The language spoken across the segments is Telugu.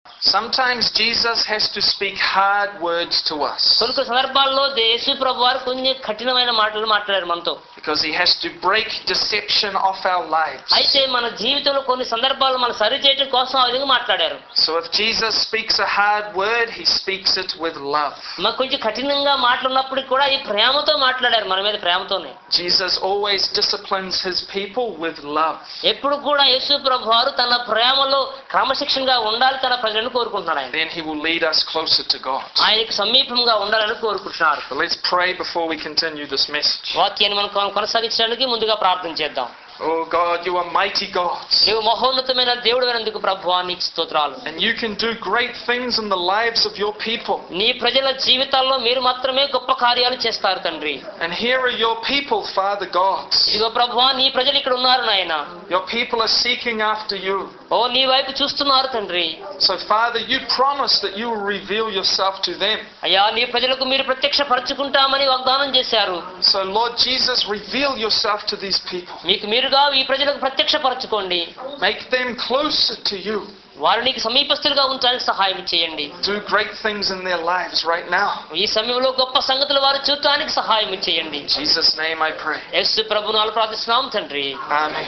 Sometimes Jesus has to speak hard words to us కొన్ని కొన్ని సందర్భాల్లో యేసు ప్రభు వారు కొన్ని కఠినమైన మాటలు మాట్లాడారు మనతో because he has to break deception off our lives. అయితే మన జీవితంలో కొన్ని సందర్భాలు మనం సరి చేయడం కోసం ఆ విధంగా మాట్లాడారు So if Jesus speaks a hard word, he speaks it with love. మాకు కొంచెం కఠినంగా మాట్లాడినప్పటికీ కూడా ఈ ప్రేమతో మాట్లాడారు మన మీద ప్రేమతోనే Jesus always disciplines his people with love. ఎప్పుడు కూడా యేసు ప్రభు వారు తన ప్రేమలో క్రమశిక్షణగా ఉండాలి తన ప్రజలను కోరుకుంటున్నారు ఆయన Then he will lead us closer to God. ఆయనకి సమీపంగా ఉండాలని కోరుకుంటున్నారు But let's pray before we continue this message. వాక్యాన్ని మనం కొనసాగించడానికి ముందుగా ప్రార్థన చేద్దాం Oh God, you are mighty God. నీవు మహోన్నతమైన దేవుడు అయినందుకు ప్రభు నీకు స్తోత్రాలు And you can do great things in the lives of your people. నీ ప్రజల జీవితాల్లో మీరు మాత్రమే గొప్ప కార్యాలు చేస్తారు తండ్రి And here are your people, Father God. ఇదిగో ప్రభు నీ ప్రజలు ఇక్కడ ఉన్నారు నాయన Your people are seeking after you. ఓ నీ వైపు చూస్తున్నారు తండ్రి So, Father, you promise that you will reveal yourself to them. అయ్యా నీ ప్రజలకు మీరు ప్రత్యక్ష పరచుకుంటామని వాగ్దానం చేశారు So, Lord Jesus, reveal yourself to these people. మీకు మీరుగా ఈ ప్రజలకు ప్రత్యక్ష పరచుకోండి Make them closer to you. వారు నీకు సమీపస్తులుగా ఉంచడానికి సహాయం చేయండి Do great things in their lives right now. ఈ సమయంలో గొప్ప సంగతులు వారు చూడటానికి సహాయం చేయండి In Jesus' name I pray. యేసు ప్రభునాలు ప్రార్థిస్తున్నాం తండ్రి Amen.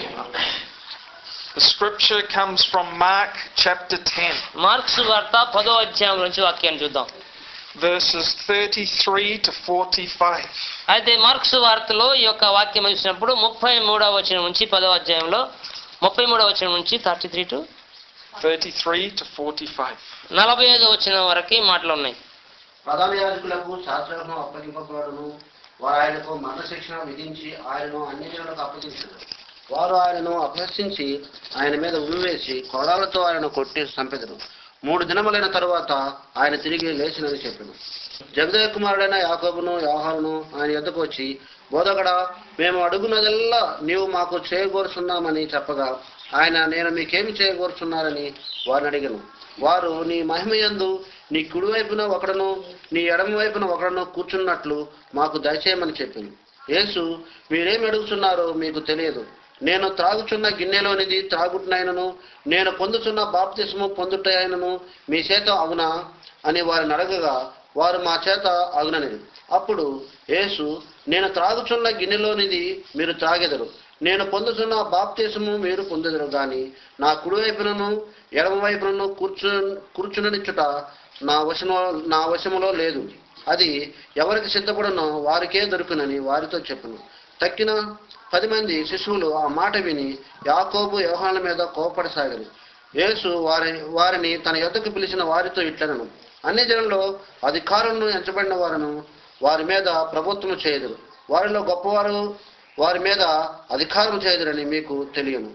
The scripture comes from Mark chapter 10, Mark's వార్త పదో అధ్యాయం నుంచి వాక్యాన్ని చూద్దాం verses 33 to 45. అయితే మార్క్స్ వార్తలో ఈ యొక్క వాక్యం చూసినప్పుడు ముప్పై మూడవ వచనం నుంచి పదో అధ్యాయంలో ముప్పై మూడవ వచనం నుంచి థర్టీ త్రీ టు 33 to 45. నలభై ఐదో వచనం వరకు మాటలు ఉన్నాయి ప్రధాన యాజకులకు శాస్త్రాలను అప్పగింపబడును వారు ఆయనకు మరణశిక్షణ విధించి ఆయనను అన్ని జనులకు అప్పగించారు వారు ఆయనను అభ్యసించి ఆయన మీద ఉరివేసి కొడాలతో ఆయన కొట్టి చంపెదరు మూడు దినములైన తరువాత ఆయన తిరిగి లేచినని చెప్పాను జగదేవ్ కుమారుడైన యాకోబును వ్యవహారును ఆయన ఎద్దకు వచ్చి బోధగడ మేము అడుగున్నదల్లా నీవు మాకు చేయగోరుచున్నామని చెప్పగా ఆయన నేను మీకేమి చేయగోరుచున్నారని వారిని అడిగాను వారు నీ మహిమయందు నీ కుడి వైపున ఒకడను నీ ఎడమ వైపున ఒకడను కూర్చున్నట్లు మాకు దయచేయమని చెప్పింది యేసు మీరేమి అడుగుతున్నారో మీకు తెలియదు నేను త్రాగుచున్న గిన్నెలోనిది త్రాగుటనైనను నేను పొందుచున్న బాప్తిస్ము పొందుటైనను మీ చేత అవునా అని వారిని అడగగా వారు మా చేత అగుననిది అప్పుడు యేసు నేను త్రాగుచున్న గిన్నెలోనిది మీరు త్రాగెదరు నేను పొందుతున్న బాప్తీసము మీరు పొందెదరు గాని నా కుడి వైపునను ఎడమ వైపునను కూర్చు కూర్చునిచ్చుట నా వశము నా వశములో లేదు అది ఎవరికి సిద్ధపడనో వారికే దొరుకునని వారితో చెప్పును తక్కిన పది మంది శిశువులు ఆ మాట విని యాకోబు వ్యవహారాల మీద కోపడసాగరు యేసు వారి వారిని తన యొద్దకు పిలిచిన వారితో ఇట్లనను అన్ని జనంలో అధికారులను ఎంచబడిన వారును వారి మీద ప్రభుత్వం చేయదురు వారిలో గొప్పవారు వారి మీద అధికారం చేయదురని మీకు తెలియను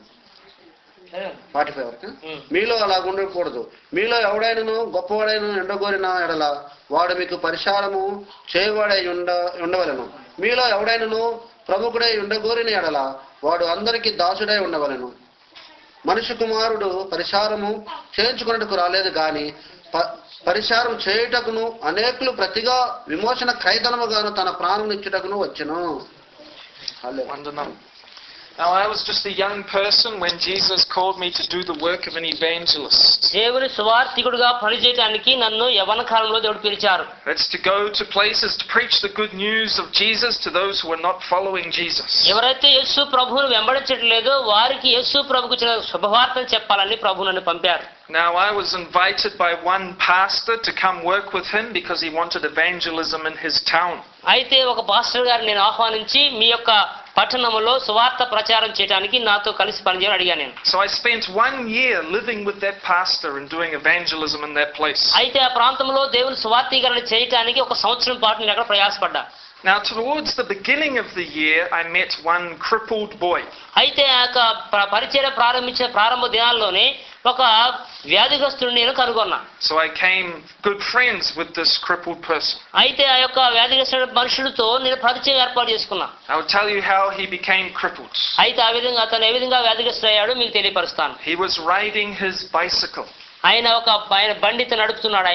ఫార్టీ ఫైవ్ వరకు మీలో అలా ఉండకూడదు మీలో ఎవడైనను గొప్పవాడైన ఎండగోరిన ఎడల వాడు మీకు పరిశారము చేయవాడై ఉండ ఉండవలను మీలో ఎవడైనను ప్రముఖుడై ఉండగోరిన ఎడల వాడు అందరికీ దాసుడై ఉండవలను మనుష్య కుమారుడు పరిశారము చేయించుకున్నట్టుకు రాలేదు గాని ప- పరిచారం చేయుటకును అనేకులు ప్రతిగా విమోచన క్రైదనముగాను తన ప్రాణం ఇచ్చుటకును వచ్చును హల్లెలూయా. Wonderful. Now, I was just a young person when Jesus called me to do the work of an evangelist. దేవుని సువార్థికుడుగా పనిచేయడానికి నన్ను యవన కాలంలో దేవుడు పిలిచారు That's to go to places to preach the good news of Jesus to those who are not following Jesus. ఎవరైతే యేసు ప్రభువును వెంబడించట్లేదో వారికి యేసు ప్రభుకు ఇచ్చిన శుభవార్తను చెప్పాలని ప్రభు నన్ను పంపారు Now, I was invited by one pastor to come work with him because he wanted evangelism in his town. అయితే ఒక పాస్టర్ గారిని నేను ఆహ్వానించి మీ యొక్క పట్టణంలో సువార్త ప్రచారం చేయడానికి నాతో కలిసి పనిచేయని అడిగాను నేను So I spent one year living with that pastor and doing evangelism in that place. అయితే ఆ ప్రాంతంలో దేవుని సువార్తీకరణ చేయటానికి ఒక సంవత్సరం పాటు నేను అక్కడ ప్రయాసపడ్డా Now, towards the beginning of the year, I met one crippled boy. అయితే ఆ యొక్క ప్ర- పరిచర్య ప్రారంభించిన ప్రారంభ దినాల్లోనే ఒక వ్యాధిగ్రస్తుడిని నేను కనుగొన్నా So I came good friends with this crippled person. అయితే ఆ యొక్క వ్యాధిగ్రస్తుడు మనుషుడితో నేను పరిచయం ఏర్పాటు చేసుకున్నా I will tell you how he became crippled. అయితే ఆ విధంగా అతను ఏ విధంగా వ్యాధిగ్రస్తుడయ్యాడో మీకు తెలియపరుస్తాను He was riding his bicycle, ఆయన ఒక ఆయన బండితో నడుపుతున్నాడు ఆయన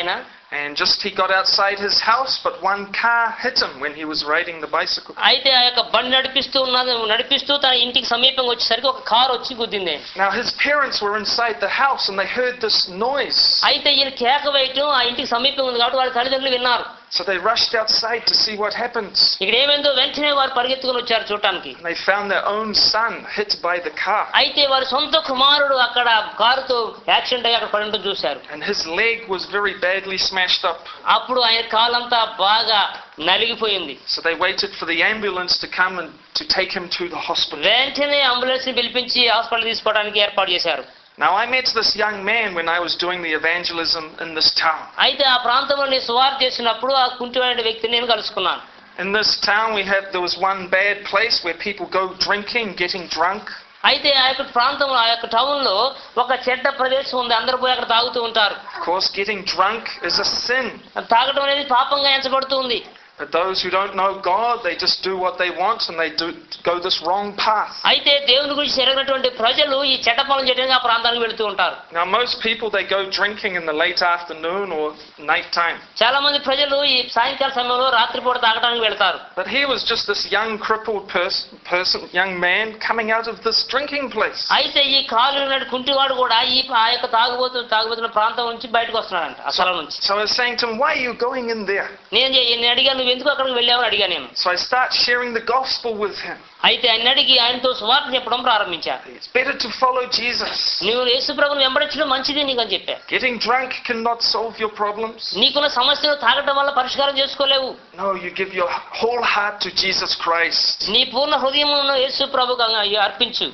And just he got outside his house, but one car hit him when he was riding the bicycle. అయితే ఆ యొక్క బండి నడిపిస్తూ ఉన్నది నడిపిస్తూ తన ఇంటికి సమీపంగా వచ్చేసరికి ఒక కారు వచ్చి గుద్దింది Now his parents were inside the house and they heard this noise. అయితే ఈయన కేక వేయటం ఆ ఇంటికి సమీపంగా ఉంది కాబట్టి వాళ్ళ తల్లిదండ్రులు విన్నారు So they rushed outside to see what happens. ఇక్కడ ఏమైందో వెంటనే వారు పరిగెత్తుకుని వచ్చారు చూడటానికి And they found their own son hit by the car. అయితే వారి సొంత కుమారుడు అక్కడ కారుతో యాక్సిడెంట్ అయ్యి అక్కడ పడి ఉండటం చూశారు And his leg was very badly smashed up. అప్పుడు ఆయన కాలంతా బాగా నలిగిపోయింది So they waited for the ambulance to come and to take him to the hospital. వెంటనే అంబులెన్స్ ని పిలిపించి హాస్పిటల్ తీసుకోవడానికి ఏర్పాటు చేశారు Now I met this young man when I was doing the evangelism in this town. అయితే ఆ ప్రాంతంలో నేను సువార్ చేసినప్పుడు ఆ కుంటిమైన వ్యక్తిని నేను కలుసుకున్నాను In this town we have there was one bad place where people go drinking, getting drunk. అయితే ఆ యొక్క ప్రాంతంలో ఆ యొక్క టౌన్ లో ఒక చెడ్డ ప్రదేశం ఉంది అందరూ పోయి అక్కడ తాగుతూ ఉంటారు Of course getting drunk is a sin. తాగడం అనేది పాపంగా ఎంచబడుతూ ఉంది But those who don't know God, they just do what they want and they do go this wrong path. అయితే దేవుని గురించి ఎరగినటువంటి ప్రజలు ఈ చెడ్డ పనులు చేయడానికి ఆ ప్రాంతానికి వెళుతూ ఉంటారు Now most people they go drinking in the late afternoon or night time. చాలా మంది ప్రజలు ఈ సాయంకాల సమయంలో రాత్రిపూట తాగడానికి వెళ్తారు But he was just this young crippled person, person young man coming out of this drinking place. అయితే ఈ కాలు ఉన్నటువంటి కుంటివాడు కూడా ఈ ఆ యొక్క తాగుబోతు తాగుబోతున్న ప్రాంతం నుంచి బయటకు వస్తున్నాడంట ఆ స్థలం నుంచి So I was saying to him, why are you going in there? నేను చే- నేను అడిగాను నువ్వు ఎందుకు అక్కడికి వెళ్ళావని అడిగా నేను So I start sharing the gospel with him. అయితే ఆయన అడిగి ఆయనతో సువార్త చెప్పడం ప్రారంభించా It's better to follow Jesus. నువ్వు యేసు ప్రభుని వెంబడించడం మంచిది నీకు అని చెప్పా Getting drunk cannot solve your problems. నీకున్న సమస్యను తాగటం వల్ల పరిష్కారం చేసుకోలేవు No, you give your whole heart to Jesus Christ. నీ పూర్ణ హృదయమును యేసు ప్రభుకు అర్పించు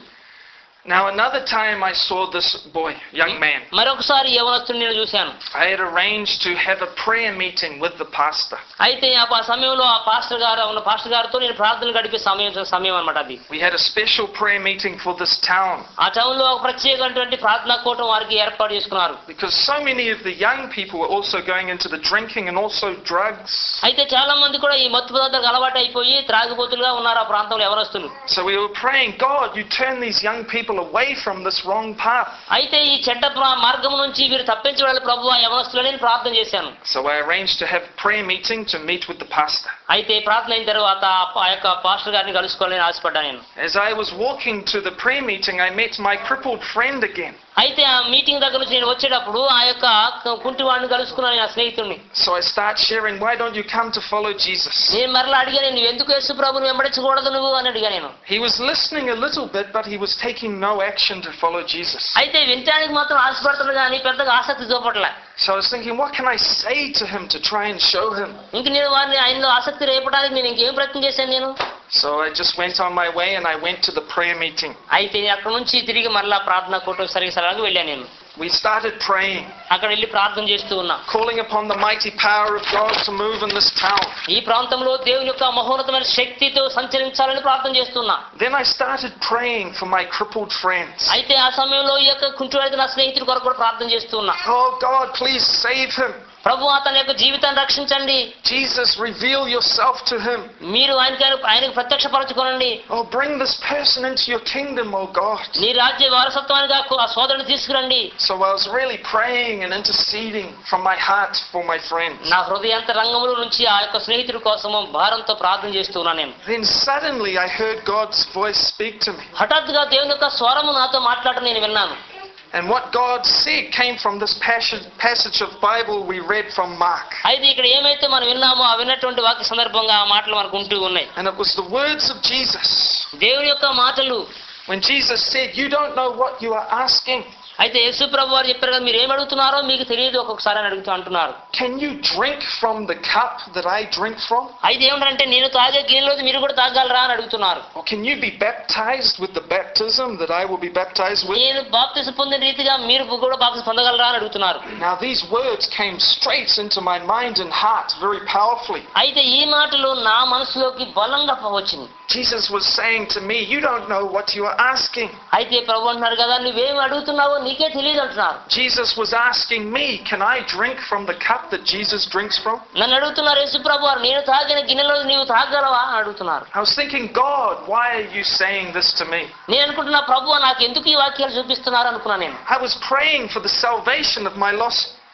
Now another time I saw this boy, young man. మరొకసారి యవనస్తుని నేను చూశాను I had arranged to have a prayer meeting with the pastor. అయితే ఆ ప- సమయంలో ఆ పాస్టర్ గారు ఉన్న పాస్టర్ గారితో నేను ప్రార్థన గడిపే సమయం సమయం అనమాట అది We had a special prayer meeting for this town ఆ టౌన్ లో ఒక ప్రత్యేకమైనటువంటి ప్రార్థనా కూటం వారికి ఏర్పాటు చేసుకున్నారు because so many of the young people were also going into the drinking and also drugs. అయితే చాలా మంది కూడా ఈ మత్తు పదార్థాలకు అలవాటు అయిపోయి త్రాగిపోతులుగా ఉన్నారు ఆ ప్రాంతంలో ఎవరొస్తులు So we were praying, God, you turn these young people away from this wrong path. అయితే ఈ చెడ్డ ప్ర- మార్గం నుంచి వీరు తప్పించబడాలి ప్రభు ఆ యవనస్తులని నేను ప్రార్థన చేశాను So I arranged to have a prayer meeting to meet with the pastor. అయితే ప్రార్థన అయిన తర్వాత ఆ ప- ఆ యొక్క పాస్టర్ గారిని కలుసుకోవాలని ఆశపడ్డా నేను As I was walking to the prayer meeting, I met my crippled friend again. అయితే ఆ మీటింగ్ దగ్గర నుంచి నేను వచ్చేటప్పుడు ఆ యొక్క కుంటివాడిని కలుసుకున్నాను నా స్నేహితుడిని So I start sharing, why don't you come to follow Jesus? నేను మరలా అడిగాను నువ్వు ఎందుకు యేసు ప్రభుని వెంబడించకూడదు నువ్వు అని అడిగా నేను He was listening a little bit, but he was taking no action to follow Jesus. అయితే వినటానికి మాత్రం ఆశపడుతున్నాడు కానీ పెద్దగా ఆసక్తి చూపట్లే So I was thinking, what can I say to him to try and show him? ఇంక నేను వారిని ఆయనలో ఆసక్తి రేపడానికి నేను ఇంకేం ప్రయత్నం చేశాను నేను So I just went on my way and I went to the prayer meeting. అయితే అక్కడ నుంచి తిరిగి మరలా ప్రార్థన కూటం సరిగ్గా సరళంగా వెళ్ళాను నేను We started praying, అక్కడ వెళ్ళి ప్రార్థన చేస్తూ ఉన్నా calling upon the mighty power of God to move in this town. ఈ ప్రాంతంలో దేవుని యొక్క మహోన్నతమైన శక్తితో సంచరించాలని ప్రార్థన చేస్తున్నా Then I started praying for my crippled friends. అయితే ఆ సమయంలో ఈ యొక్క కుంటువాడికి నా స్నేహితుడి కొరకు కూడా ప్రార్థన చేస్తున్నా Oh God, please save him. ప్రభు అతని యొక్క జీవితాన్ని రక్షించండి Jesus, reveal yourself to him. మీరు ఆయనకి ఆయనకు ప్రత్యక్షపరచుకోనండి Oh, bring this person into your kingdom, oh God. నీ రాజ్య వారసత్వానికి ఆ కు- ఆ సోదరుని తీసుకురండి So I was really praying and interceding from my heart for my friends. నా హృదయాంత రంగముల నుంచి ఆ యొక్క స్నేహితుడి కోసము భారంతో ప్రార్థన చేస్తున్నా నేను Then suddenly I heard God's voice speak to me. హఠాత్తుగా దేవుని యొక్క స్వరము నాతో మాట్లాడటం నేను విన్నాను And what God said came from this passage, passage of Bible we read from Mark. అయితే ఇక్కడ ఏమైతే మనం విన్నామో ఆ విన్నటువంటి వాక్య సందర్భంగా ఆ మాటలు మనకు ఉంటూ ఉన్నాయి And it was the words of Jesus. దేవుని యొక్క మాటలు When Jesus said, You don't know what you are asking. అయితే యేసు ప్రభు వారు చెప్పారు కదా మీరు ఏం అడుగుతున్నారో మీకు తెలియదు ఒక్కొక్కసారి అని అడుగుతూ అంటున్నారు Can you drink from the cup that I drink from? అయితే ఏమంటారంటే నేను తాగే గిన్నెలో మీరు కూడా తాగలరా అని అడుగుతున్నారు Or can you be baptized with the baptism that I will be baptized with? నేను బాప్తిసం పొందిన రీతిగా మీరు కూడా బాప్తిసం పొందగలరా అని అడుగుతున్నారు Now, these words came straight into my mind and heart very powerfully. అయితే ఈ మాటలు నా మనసులోకి బలంగా వచ్చింది Jesus was saying to me, You don't know what you are asking. అయితే ప్రభు అంటున్నారు కదా నువ్వేమి అడుగుతున్నావో నీకే తెలియదు అంటున్నారు Jesus was asking me, Can I drink from the cup that Jesus drinks from? నన్ను అడుగుతున్నారు యేసు ప్రభు వారు నేను తాగిన గిన్నెలో నీవు తాగలవా అని అడుగుతున్నారు I was thinking, God, why are you saying this to me? నేను అనుకుంటున్నా ప్రభు నాకు ఎందుకు ఈ వాక్యాలు చూపిస్తున్నారు అనుకున్నా నేను I was praying for the salvation of my lost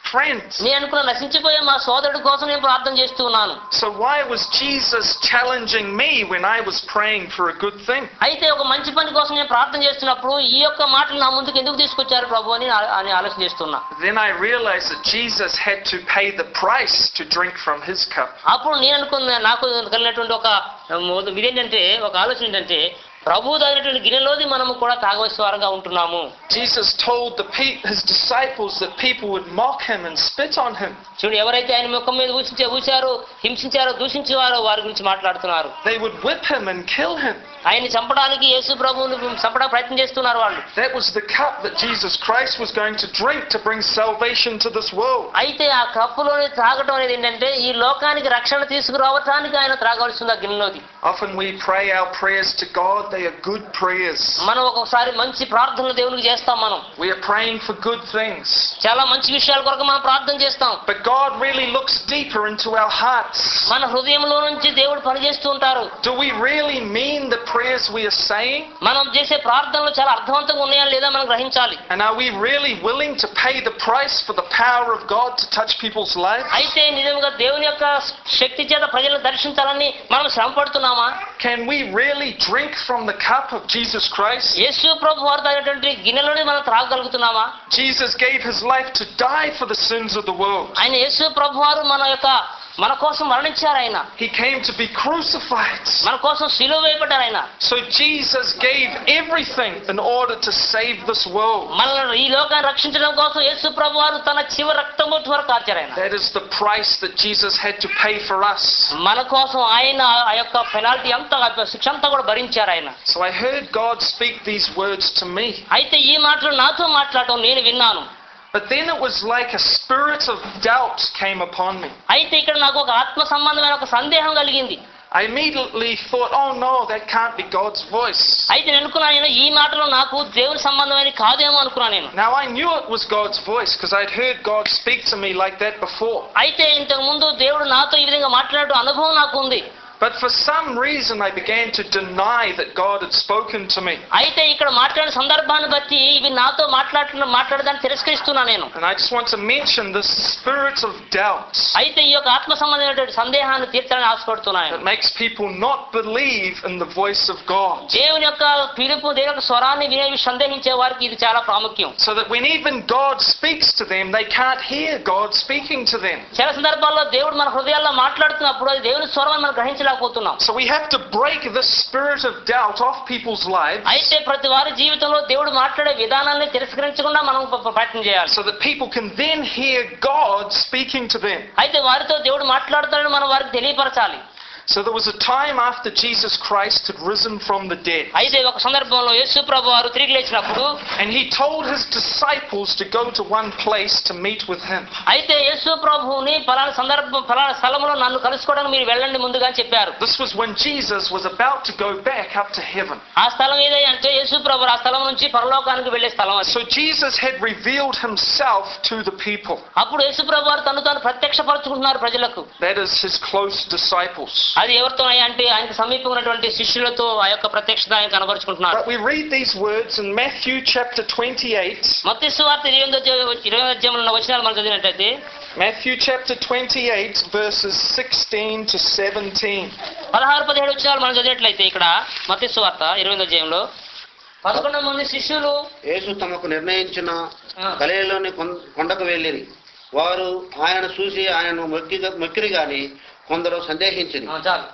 friend. నేను అనుకున్న నశించిపోయే మా సోదరుడి కోసం నేను ప్రార్థన చేస్తూ ఉన్నాను So why was Jesus challenging me when I was praying for a good thing? అయితే ఒక మంచి పని కోసం నేను ప్రార్థన చేస్తున్నప్పుడు ఈ యొక్క మాటలు నా ముందుకు ఎందుకు తీసుకొచ్చారు ప్రభు అని ఆ- అని ఆలోచన చేస్తున్నా Then I realized that Jesus had to pay the price to drink from his cup. అప్పుడు నేను అనుకున్న నాకు కలిగినటువంటి ఒక మొద- ఇదేంటంటే ఒక ఆలోచన ఏంటంటే ప్రభు తగినటువంటి గిన్నెలోది మనము కూడా తాగవలసిన వారంగా ఉంటున్నాము Jesus told the pe- his disciples that people would mock him and spit on him. చూడు ఎవరైతే ఆయన ముఖం మీద ఊసించే ఊశారో హింసించారో దూషించేవారో వారి గురించి మాట్లాడుతున్నారు They would whip him and kill him. ఆయన్ని చంపడానికి యేసు ప్రభువుని చంపడానికి ప్రయత్నం చేస్తున్నారు వాళ్ళు That was the cup that Jesus Christ was going to drink to bring salvation to this world. అయితే ఆ కప్పులోని త్రాగటం అనేది ఏంటంటే ఈ లోకానికి రక్షణ తీసుకురావటానికి ఆయన త్రాగవలసింది ఆ గిన్నెలోది Often we pray our prayers to God, they are good prayers. మనం ఒక్కొక్కసారి మంచి ప్రార్థనలు దేవునికి చేస్తాం మనం We are praying for good things. చాలా మంచి విషయాల కొరకు మనం ప్రార్థన చేస్తాం But God really looks deeper into our hearts. మన హృదయంలో నుంచి దేవుడు పనిచేస్తూ ఉంటారు Do we really mean the prayers we are saying? మనం చేసే ప్రార్థనలు చాలా అర్థవంతంగా ఉన్నాయా లేదా మనం గ్రహించాలి And are we really willing to pay the price for the power of God to touch people's lives? అయితే నిజంగా దేవుని యొక్క శక్తి చేత ప్రజలను దర్శించాలని మనం శ్రమ పడుతున్నామా Can we really drink from the cup of Jesus Christ? యేసు ప్రభు వారు తాగినటువంటి గిన్నెలోనే మనం త్రాగగలుగుతున్నామా Jesus gave his life to die for the sins of the world. ఆయన యేసు ప్రభు వారు మన యొక్క మన కోసం మరణించారు ఆయన He came to be crucified. మన కోసం సిలువ వేయబడ్డారు ఆయన So Jesus gave everything in order to save this world. మనల్ని ఈ లోకాన్ని రక్షించడం కోసం యేసు ప్రభు వారు తన చివరి రక్తం వరకు కార్చారు ఆయన That is the price that Jesus had to pay for us. మన కోసం ఆయన ఆ యొక్క పెనాల్టీ అంతా ఆ శిక్ష అంతా కూడా భరించారు ఆయన So I heard God speak these words to me. అయితే ఈ మాటలు నాతో మాట్లాడటం నేను విన్నాను But then it was like a spirit of doubt came upon me. అయితే ఇక్కడ నాకు ఒక ఆత్మ సంబంధమైన ఒక సందేహం కలిగింది I immediately thought, oh no, that can't be God's voice. అయితే నేను అనుకున్నాను నేను ఈ మాటలు నాకు దేవుని సంబంధమైన కాదేమో అనుకున్నాను నేను Now I knew it was God's voice because I'd heard God speak to me like that before. అయితే ఇంతకు ముందు దేవుడు నాతో ఈ విధంగా మాట్లాడే అనుభవం నాకు ఉంది But for some reason I began to deny that God had spoken to me. అయితే ఇక్కడ మాట్లాడిన సందర్భాన్ని బట్టి ఇవి నాతో మాట్లాడుతున్న మాట్లాడదాన్ని తిరస్కరిస్తున్నా నేను And I just want to mention this spirit of doubt అయితే ఈ యొక్క ఆత్మ సంబంధమైనటువంటి సందేహాన్ని తీర్చాలని ఆశపడుతున్నాను that makes people not believe in the voice of God. దేవుని యొక్క పిలుపు దేవుని యొక్క స్వరాన్ని వినే సందేహించే వారికి ఇది చాలా ప్రాముఖ్యం So that when even God speaks to them, they can't hear God speaking to them. చాలా సందర్భాల్లో దేవుడు మన హృదయాల్లో మాట్లాడుతున్నప్పుడు అది దేవుని స్వరం అని మనం గ్రహించలేకపోతున్నాం So we have to break this spirit of doubt off people's lives అయితే ప్రతి వారి జీవితంలో దేవుడు మాట్లాడే విధానాన్ని తిరస్కరించకుండా మనం ప- ప- ప్రయత్నం చేయాలి so that people can then hear God speaking to them. అయితే వారితో దేవుడు మాట్లాడుతాడని మనం వారికి తెలియపరచాలి So there was a time after Jesus Christ had risen from the dead. అయితే ఒక సందర్భంలో యేసు ప్రభు వారు తిరిగి లేచినప్పుడు And he told his disciples to go to one place to meet with him. అయితే యేసు ప్రభువుని ఫలానా సందర్భం ఫలానా స్థలంలో నన్ను కలుసుకోవడానికి మీరు వెళ్ళండి ముందుగా అని చెప్పారు This was when Jesus was about to go back up to heaven. ఆ స్థలం ఏదై అంటే యేసు ప్రభు ఆ స్థలం నుంచి పరలోకానికి వెళ్ళే స్థలం అది So Jesus had revealed himself to the people. అప్పుడు యేసు ప్రభు వారు తను తాను ప్రత్యక్షపరుచుకుంటున్నారు ప్రజలకు That is his close disciples. అది ఎవరితో అంటే ఆయనకు సమీపం ఉన్నటువంటి శిష్యులతో ఆ యొక్క ప్రత్యక్షత ఆయన కనబరుచుకుంటున్నారు But we read these words in Matthew chapter 28. మత్తి సువార్త ఇరవై ఎనిమిదో ఇరవై అధ్యాయంలో ఉన్న వచనాలు మనం చదివినట్టయితే Matthew chapter 28, verses 16 to 17. పదహారు పదిహేడు వచనాలు మనం చదివినట్లయితే ఇక్కడ మత్తి సువార్త ఇరవై ఎనిమిదో అధ్యాయంలో పదకొండు మంది శిష్యులు యేసు తమకు నిర్ణయించిన ఆ, గలిలోని కొండకు వెళ్ళిరి వారు ఆయన చూసి ఆయనను మొక్కి మొక్కిరి గాని కొందరు సందేహించింది ఆ, చాలు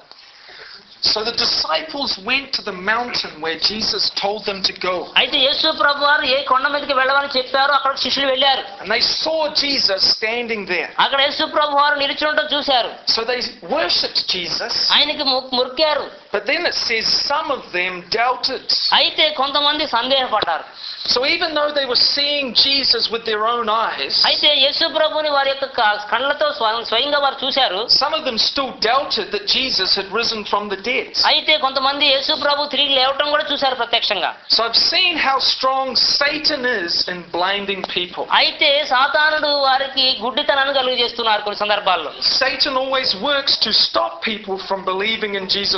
So the disciples went to the mountain where Jesus told them to go. అయితే యేసు ప్రభు వారు ఏ కొండ మీదకి వెళ్ళమని చెప్పారో అక్కడ శిష్యులు వెళ్ళారు And they saw Jesus standing there. అక్కడ యేసు ప్రభు వారు నిలిచి ఉండటం చూశారు So they worshipped Jesus. ఆయనకి ము- మురికారు But then it says some of them doubted. అయితే కొంతమంది సందేహపడ్డారు So even though they were seeing Jesus with their own eyes, అయితే యేసు ప్రభుని వారి యొక్క క- కళ్ళతో స్వ- స్వయంగా వారు చూశారు some of them still doubted that Jesus had risen from the dead. అయితే కొంతమంది యేసు ప్రభు తిరిగి లేవటం కూడా చూశారు ప్రత్యక్షంగా So I've seen how strong Satan is in blinding people. అయితే సాతానుడు వారికి గుడ్డితనాన్ని కలుగజేస్తున్నారు కొన్ని సందర్భాల్లో Satan always works to stop people from believing in Jesus Christ.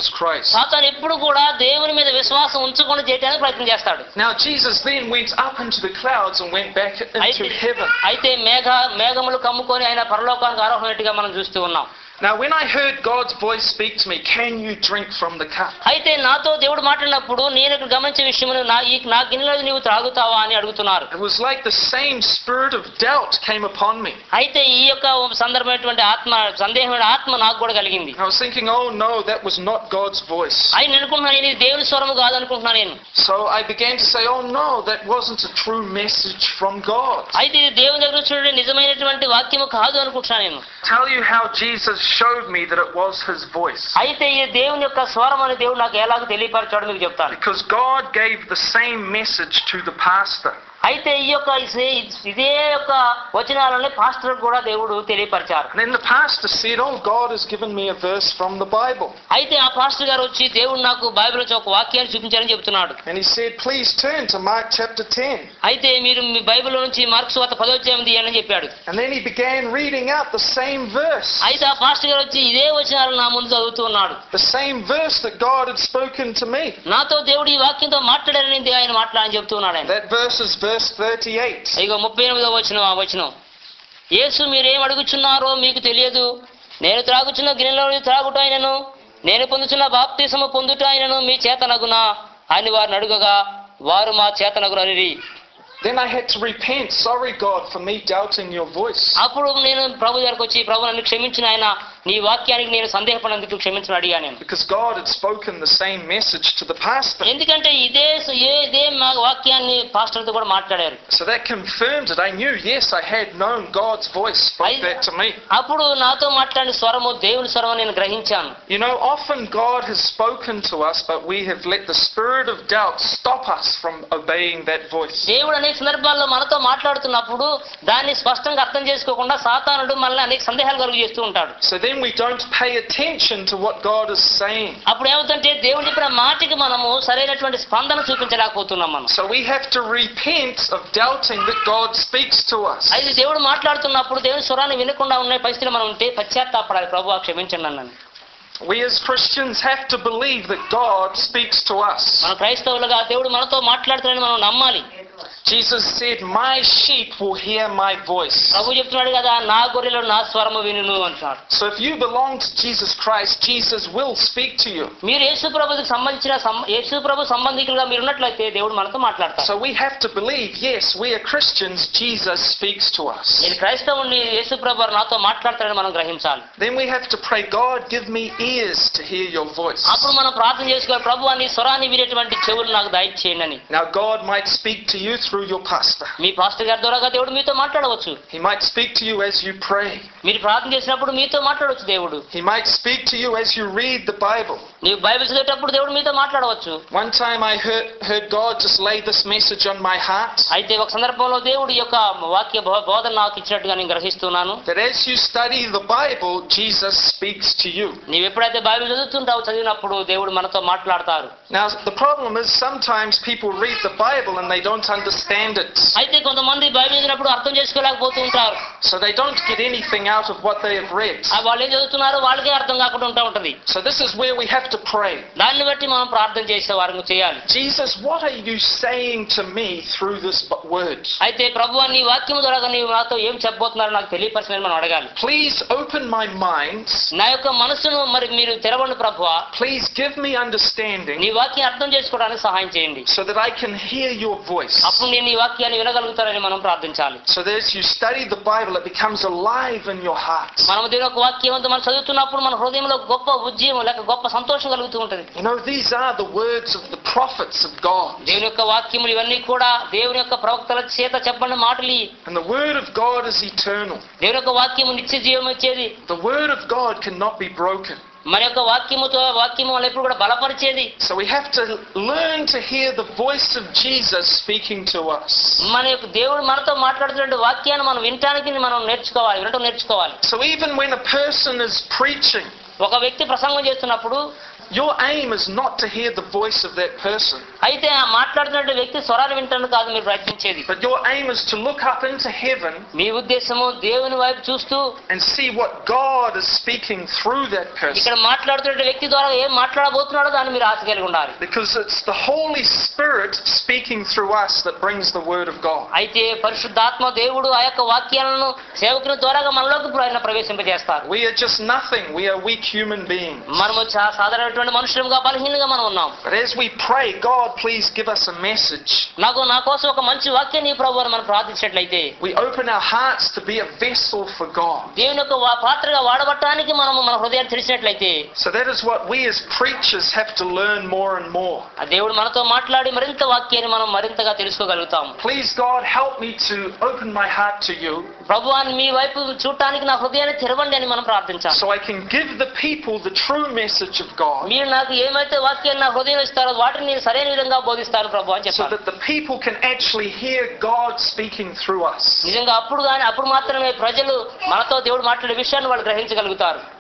సాతాను ఎప్పుడు కూడా దేవుని మీద విశ్వాసం ఉంచకుండా చేయడానికి ప్రయత్నం చేస్తాడు Now, Jesus then went up into the clouds and went back అయితే into heaven. అయితే మేఘ మేఘములు కమ్ముకొని ఆయన పరలోకానికి ఆరోహణట్టుగా మనం చూస్తూ ఉన్నాం Now, when I heard God's voice speak to me, can you drink from the cup? అయితే నాతో దేవుడు మాట్లాడినప్పుడు నేను ఇక్కడ గమనించే విషయములు నా ఈ నా గిన్నెలో నీవు త్రాగుతావా అని అడుగుతున్నారు It was like the same spirit of doubt came upon me. అయితే ఈ యొక్క సందర్భమైనటువంటి ఆత్మ సందేహమైన ఆత్మ నాకు కూడా కలిగింది I was thinking, oh no, that was not God's voice. అని నేను అనుకుంటున్నాను ఇది దేవుని స్వరము కాదు అనుకుంటున్నాను నేను So I began to say, oh no, that wasn't a true message from God. అయితే ఇది దేవుని దగ్గర వచ్చినటువంటి నిజమైనటువంటి వాక్యము కాదు అనుకుంటున్నాను నేను Tell you how Jesus showed me that it was his voice. అయితే ఈ దేవుని యొక్క స్వరం అని దేవుడు నాకు ఎలాగ తెలియపరచాడు మీకు చెప్తాను Because God gave the same message to the pastor. అయితే ఈ యొక్క ఇదే- ఇదే యొక్క వచనాలని పాస్టర్ కూడా దేవుడు తెలియపరిచారు And then the pastor said, oh, God has given me a verse from the Bible. అయితే ఆ పాస్టర్ గారు వచ్చి దేవుడు నాకు బైబిల్ నుంచి ఒక వాక్యాన్ని చూపించారని చెప్తున్నాడు And he said, please turn to Mark chapter 10. అయితే మీరు మీ బైబిల్ నుంచి మార్క్స్ వార్త పదోధ్యాయం తీయండి అని చెప్పాడు And then he began reading out the same verse. అయితే ఆ పాస్టర్ గారు వచ్చి ఇదే వచనాలు నా ముందు చదువుతూ ఉన్నాడు The same verse that God had spoken to me. నాతో దేవుడు ఈ వాక్యంతో మాట్లాడారని ఆయన మాట్లాడని చెప్తున్నాడు ఆయన That verse is verse 38. ఇగో ముప్పై ఎనిమిదో వచ్చిన ఆ వచనం యేసు మీరేం అడుగుచున్నారో మీకు తెలియదు నేను త్రాగుచున్న గిన్నెలో త్రాగుట ఆయనను నేను పొందుచున్న బాప్తిసము పొందుట ఆయనను మీ చేతనగునా అని వారిని అడుగగా వారు మా చేతనగురు అనిరి Then I had to repent. Sorry, God, for me doubting your voice. అప్పుడు నేను ప్రభు దగ్గరకు వచ్చి ప్రభు నన్ను క్షమించిన ఆయన నీ వాక్యానికి నేను సందేహపడినందుకు క్షమించిన అడిగా నేను Because God had spoken the same message to the pastor. ఎందుకంటే ఇదే ఏ ఇదే మా వాక్యాన్ని పాస్టర్తో కూడా మాట్లాడారు So that confirmed it. I knew, yes, I had known God's voice spoke I- that to me. అప్పుడు నాతో మాట్లాడిన స్వరము దేవుని స్వరం అని నేను గ్రహించాను You know, often God has spoken to us, but we have let the spirit of doubt stop us from obeying that voice. దేవుడు అనేక సందర్భాల్లో మనతో మాట్లాడుతున్నప్పుడు దాన్ని స్పష్టంగా అర్థం చేసుకోకుండా సాతానుడు మనల్ని అనేక సందేహాలు కలుగు చేస్తూ ఉంటాడు So then we don't pay attention to what God is saying. అప్పుడు ఏమవుతుంటే దేవుడు చెప్పిన మాటకి మనము సరైనటువంటి స్పందన చూపించలేకపోతున్నాం మనం So we have to repent of doubting that God speaks to us. అయితే దేవుడు మాట్లాడుతున్నప్పుడు దేవుని స్వరాన్ని వినకుండా ఉన్న పరిస్థితిలో మనం ఉంటే పశ్చాత్తాపడాలి ప్రభు క్షమించండి అన్నాను We as Christians have to believe that God speaks to us. మన క్రైస్తవులుగా దేవుడు మనతో మాట్లాడుతున్నాడని మనం నమ్మాలి Jesus said, My sheep will hear my voice. ప్రభు చెప్తున్నాడు కదా నా గొర్రెలు నా స్వరము వినును అంటున్నాడు So if you belong to Jesus Christ, Jesus will speak to you. మీరు యేసు ప్రభుకి సంబంధించిన సం- యేసు ప్రభు సంబంధికులుగా మీరు ఉన్నట్లయితే దేవుడు మనతో మాట్లాడతారు So we have to believe, yes, we are Christians, Jesus speaks to us. నేను క్రైస్తవుని యేసు ప్రభు నాతో మాట్లాడతాడని మనం గ్రహించాలి Then we have to pray, God, give me ears to hear your voice. అప్పుడు మనం ప్రార్థన చేసుకోవాలి ప్రభు అని స్వరాన్ని వినేటువంటి చెవులు నాకు దయచేయండి అని Now, God might speak to you through your pastor. మీ పాస్టర్ గారి ద్వారా దేవుడు మీతో మాట్లాడవచ్చు He might speak to you as you pray. మీరు ప్రార్థన చేసినప్పుడు మీతో మాట్లాడవచ్చు దేవుడు He might speak to you as you read the Bible. నీవు బైబిల్ చదివేటప్పుడు దేవుడు మీతో మాట్లాడవచ్చు One time I heard, heard God just lay this message on my heart అయితే ఒక సందర్భంలో దేవుడు ఈ యొక్క వాక్య బో- బోధన నాకు ఇచ్చినట్టుగా నేను గ్రహిస్తున్నాను that as you study the Bible, Jesus speaks to you. నీవు ఎప్పుడైతే బైబిల్ చదువుతుంటావు చదివినప్పుడు దేవుడు మనతో మాట్లాడతారు Now, the problem is sometimes people read the Bible and they don't understand it. అయితే కొంతమంది బైబిల్ చదివినప్పుడు అర్థం చేసుకోలేకపోతూ ఉంటారు So they don't get anything out of what they have read. ఆ వాళ్ళు ఏం చదువుతున్నారో వాళ్ళకే అర్థం కాకుండా ఉంటా ఉంటది So this is where we have to pray. దాన్ని బట్టి మనం ప్రార్థన చేసే వారికి చేయాలి Jesus, what are you saying to me through this b- word? అయితే ప్రభు నీ వాక్యం ద్వారా నీవు నాతో ఏం చెప్పబోతున్నారో నాకు తెలియపరచమని మనం అడగాలి Please open my mind. నా యొక్క మనసును మరి మీరు తెరవండి ప్రభు Please give me understanding నీ వాక్యం అర్థం చేసుకోవడానికి సహాయం చేయండి so that I can hear your voice. అప్పుడు నేను ఈ వాక్యాన్ని వినగలుగుతారని మనం ప్రార్థించాలి So that as you study the Bible, it becomes alive in your heart. మనం దీని యొక్క వాక్యం అంతా మనం చదువుతున్నప్పుడు మన హృదయంలో గొప్ప ఉద్యమం లేక గొప్ప సంతోషం కలుగుతూ ఉంటుంది You know, these are the words of the prophets of God. దేవుని యొక్క వాక్యములు ఇవన్నీ కూడా దేవుని యొక్క ప్రవక్తల చేత చెప్పండి మాటలు ఇవి. And the word of God is eternal. దేవుని యొక్క వాక్యము నిత్య జీవం ఇచ్చేది The word of God cannot be broken. మన యొక్క వాక్యముతో వాక్యము వల్ల ఎప్పుడు కూడా బలపరిచేది So we have to learn to hear the voice of Jesus speaking to us. మన యొక్క దేవుడు మనతో మాట్లాడుతున్న వాక్యాన్ని మనం వినటానికి మనం నేర్చుకోవాలి వినటం నేర్చుకోవాలి So even when a person is preaching, ఒక వ్యక్తి ప్రసంగం చేస్తున్నప్పుడు your aim is not to hear the voice of that person, అయితే ఆ మాట్లాడుతున్న వ్యక్తి స్వరాలు వింటాను కాదు మీరు ప్రయత్నించేది but your aim is to look up into heaven మీ ఉద్దేశము దేవుని వైపు చూస్తూ and see what God is speaking through that person. ఇక్కడ మాట్లాడుతున్న వ్యక్తి ద్వారా ఏం మాట్లాడబోతున్నాడో దాన్ని మీరు ఆశ కలిగి ఉండాలి Because it's the Holy Spirit speaking through us that brings the Word of God. అయితే పరిశుద్ధాత్మ దేవుడు ఆ యొక్క వాక్యాలను సేవకుని ద్వారాగా మనలోకి ఆయన ప్రవేశింపజేస్తారు We are just nothing. We are weak human beings. మనము చా- సాధారణటువంటి మనుషులుగా బలహీనంగా మనం ఉన్నాం But as we pray, God, please give us a message. నాకు నా కోసం ఒక మంచి వాక్యం నీ ప్రభు అని మనం ప్రార్థించినట్లయితే We open our hearts to be a vessel for God. దేవుని యొక్క వా- పాత్రగా వాడబట్టడానికి మనము మన హృదయాన్ని తెరిచినట్లయితే So that is what we as preachers have to learn more and more. ఆ దేవుడు మనతో మాట్లాడి మరింత వాక్యాన్ని మనం మరింతగా తెలుసుకోగలుగుతాం Please, God, help me to open my heart to you ప్రభువాన్ని మీ వైపు చూడటానికి నా హృదయాన్ని తెరవండి అని మనం ప్రార్థించాలి so I can give the people the true message of God మీరు నాకు ఏమైతే వాక్యాన్ని నా హృదయం ఇస్తారో వాటిని నేను సరైన విధంగా బోధిస్తాను ప్రభు అని so చెప్పారు that the people can actually hear God speaking through us. నిజంగా అప్పుడు కానీ అప్పుడు మాత్రమే ప్రజలు మనతో దేవుడు మాట్లాడే విషయాన్ని వాళ్ళు గ్రహించగలుగుతారు